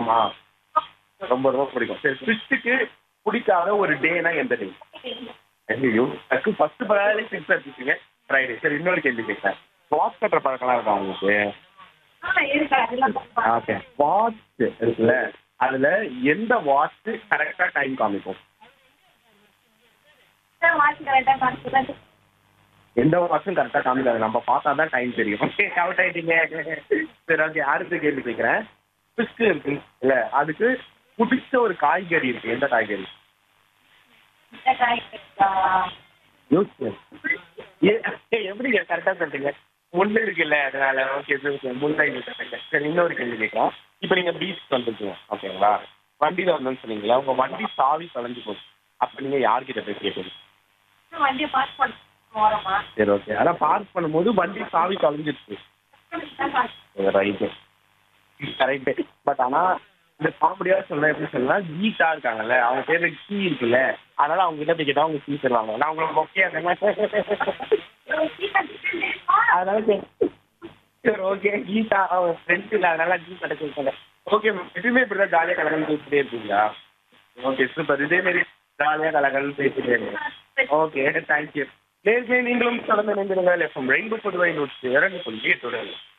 பிடிக்குமா ரொம்ப ரொம்ப பிடிக்கும் சரி ஃபிஷ்ஷுக்கு பிடிக்காத ஒரு டேனா எந்த டே ஐயோ அதுக்கு ஃபர்ஸ்ட் பரவாயில்ல சிக்ஸ் அடிச்சிங்க ஃப்ரைடே சரி இன்னொரு கேள்வி கேட்குறேன் வாட்ச் கட்டுற பழக்கம்லாம் இருக்கா உங்களுக்கு ஓகே வாட்ச் இருக்குல்ல அதுல எந்த வாட்ச் கரெக்டா டைம் காமிக்கும் எந்த வாட்சும் கரெக்டா காமிக்காது நம்ம பார்த்தா தான் டைம் தெரியும் ஓகே அவுட் ஆயிட்டீங்க சரி ஓகே அடுத்த கேள்வி கேட்குறேன் ஃபிஷ் இருக்கு இல்ல அதுக்கு பிடிச்ச ஒரு காய்கறி இருக்கு எந்த காய்கறி யோசிச்சு ஏ- எப்படி கரெக்டா சொல்றீங்க முள்ளு இருக்குல்ல அதனால ஓகே முல்லை சரி இன்னொரு கேள்வி கேட்கலாம் இப்போ நீங்க பீச் வந்துருக்கீங்க ஓகேங்களா வண்டியில வந்தோம்னு சொன்னீங்களா உங்க வண்டி சாவி தொலைஞ்சு போச்சு அப்ப நீங்க யார்கிட்ட போய் கேட்பீங்க வண்டியை பாஸ் பண்ண சரி ஓகே அதான் பார்க் பண்ணும்போது வண்டி சாவி தொலைஞ்சிருச்சு ரைட்டு கரெக்டு பட் ஆனா இந்த காமெடியா சொல்ல எப்படி சொல்லலாம் கீட்டா இருக்காங்கல்ல அவங்க பேர்ல கீ இருக்குல்ல அதனால அவங்க கிட்ட போய் கேட்டா அவங்க கீ தருவாங்க நான் உங்களுக்கு மொக்கையா அந்த மாதிரி அதனால சரி. சரி ஓகே கீதா அவங்க ஃப்ரெண்ட்ஸ் இல்லை அதனால கீ கிடைக்க வைக்கல ஓகே மேம் எப்பயுமே இப்படிதான் ஜாலியாக கலகலன்னு பேசிட்டே இருக்கீங்களா ஓகே சூப்பர் இதே மாதிரி ஜாலியாக கலகலன்னு பேசிட்டே இருங்க ஓகே தேங்க்யூ நேர்களை நீங்களும் தொடர்ந்து இணைந்திருங்கள் எஃப்எம் ரெயின்போ புதுவை நூற்றி இரண்டு புள்ளி தொடரும்